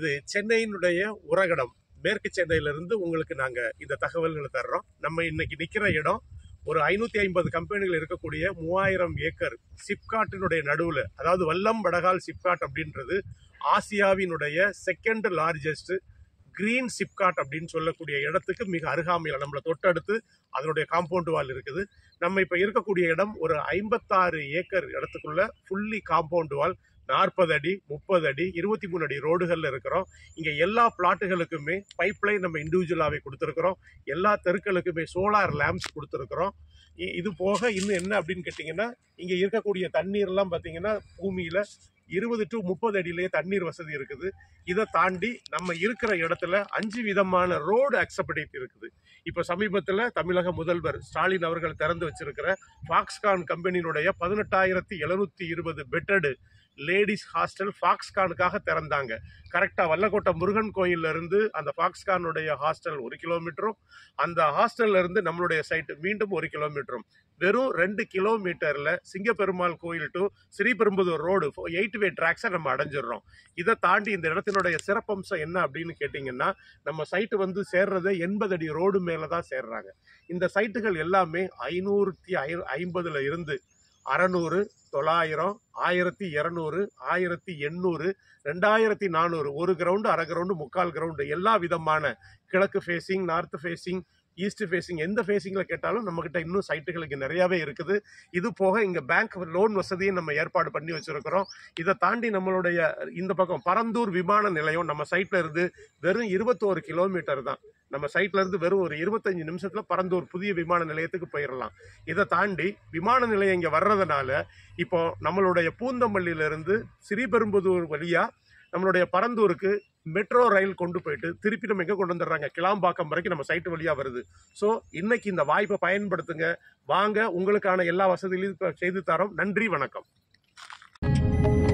இது சென்னையினுடைய உரகடம் மேற்கு சென்னையிலிருந்து உங்களுக்கு நாங்க இந்த தகவல்களை தர்றோம் நம்ம இன்னைக்கு நிக்கிற இடம் ஒரு ஐநூத்தி ஐம்பது கம்பெனிகள் இருக்கக்கூடிய மூவாயிரம் ஏக்கர் சிப்காட்டினுடைய நடுவுல அதாவது வல்லம் வடகால் சிப்காட் அப்படின்றது ஆசியாவினுடைய செகண்ட் லார்ஜஸ்ட் கிரீன் சிப்காட் அப்படின்னு சொல்லக்கூடிய இடத்துக்கு மிக அருகாமையில் நம்மளை தொட்டடுத்து அதனுடைய காம்பவுண்ட் வால் இருக்குது நம்ம இப்ப இருக்கக்கூடிய இடம் ஒரு ஐம்பத்தாறு ஏக்கர் இடத்துக்குள்ள ஃபுல்லி காம்பவுண்ட் வால் நாற்பது அடி முப்பது அடி இருபத்தி மூணு அடி ரோடுகள்ல இருக்கிறோம் இங்க எல்லா பிளாட்டுகளுக்குமே பைப் லைன் நம்ம இண்டிவிஜுவலாவே கொடுத்துருக்குறோம் எல்லா தெருக்களுக்குமே சோலார் லேம்ப்ஸ் கொடுத்துருக்குறோம் இ- இது போக இன்னும் என்ன அப்படின்னு கேட்டிங்கன்னா இங்க இருக்கக்கூடிய தண்ணீர்லாம் பார்த்தீங்கன்னா பூமியில இருபது டு முப்பது அடியிலேயே தண்ணீர் வசதி இருக்குது இதை தாண்டி நம்ம இருக்கிற இடத்துல அஞ்சு விதமான ரோடு அக்செப்டபிலிட்டி இருக்குது இப்போ சமீபத்தில் தமிழக முதல்வர் ஸ்டாலின் அவர்கள் திறந்து வச்சிருக்கிற ஃபாக்ஸ்கான் கம்பெனியினுடைய பதினெட்டாயிரத்தி எழுநூத்தி இருபது பெட்டடு லேடிஸ் ஹாஸ்டல் ஃபாக்ஸ்கானுக்காக திறந்தாங்க கரெக்டாக வல்லக்கோட்டை முருகன் கோயில்ல இருந்து அந்த ஃபாக்ஸ்கானுடைய ஹாஸ்டல் ஒரு கிலோமீட்டரும் அந்த ஹாஸ்டல்ல இருந்து நம்மளுடைய சைட் மீண்டும் ஒரு கிலோமீட்டரும் வெறும் ரெண்டு கிலோமீட்டர்ல Singaperumal Koil to Sriperumbudur road eight way டிராக்ஸை நம்ம அடைஞ்சிடுறோம் இதை தாண்டி இந்த இடத்தினுடைய சிறப்பம்சம் என்ன அப்படின்னு கேட்டிங்கன்னா நம்ம சைட்டு வந்து சேர்றது எண்பது அடி ரோடு மேலே தான் சேர்றாங்க இந்த சைட்டுகள் எல்லாமே ஐநூறுத்தி ஐ ஐம்பதுல இருந்து அறநூறு தொள்ளாயிரம் ஆயிரத்தி இரநூறு ஆயிரத்தி எண்ணூறு ரெண்டாயிரத்தி நானூறு ஒரு கிரவுண்டு அரை கிரவுண்டு முக்கால் கிரவுண்டு எல்லா விதமான கிழக்கு facing north facing east facing எந்த ஃபேஸிங்கில் கேட்டாலும் நம்மக்கிட்ட இன்னும் சைட்டுகளுக்கு நிறையாவே இருக்குது இது போக இங்கே பேங்க் லோன் வசதியும் நம்ம ஏற்பாடு பண்ணி வச்சிருக்கிறோம் இதை தாண்டி நம்மளுடைய இந்த பக்கம் பரந்தூர் விமான நிலையம் நம்ம சைட்ல இருந்து வெறும் இருபத்தோரு கிலோமீட்டர் தான் நம்ம சைட்ல இருந்து வெறும் ஒரு இருபத்தஞ்சு நிமிஷத்துல பரந்தூர் புதிய விமான நிலையத்துக்கு போயிடலாம் இதை தாண்டி விமான நிலையம் இங்க வர்றதுனால இப்போ நம்மளுடைய பூந்தமல்லியில இருந்து ஸ்ரீபெரும்புதூர் வழியா நம்மளுடைய பரந்தூருக்கு மெட்ரோ ரயில் கொண்டு போயிட்டு திருப்பி நம்ம எங்க கொண்டு வந்துடுறாங்க கிளாம்பாக்கம் வரைக்கும் நம்ம சைட்டு வழியா வருது ஸோ இன்னைக்கு இந்த வாய்ப்பை பயன்படுத்துங்க வாங்க உங்களுக்கான எல்லா வசதிகளையும் செய்து தரோம் நன்றி வணக்கம்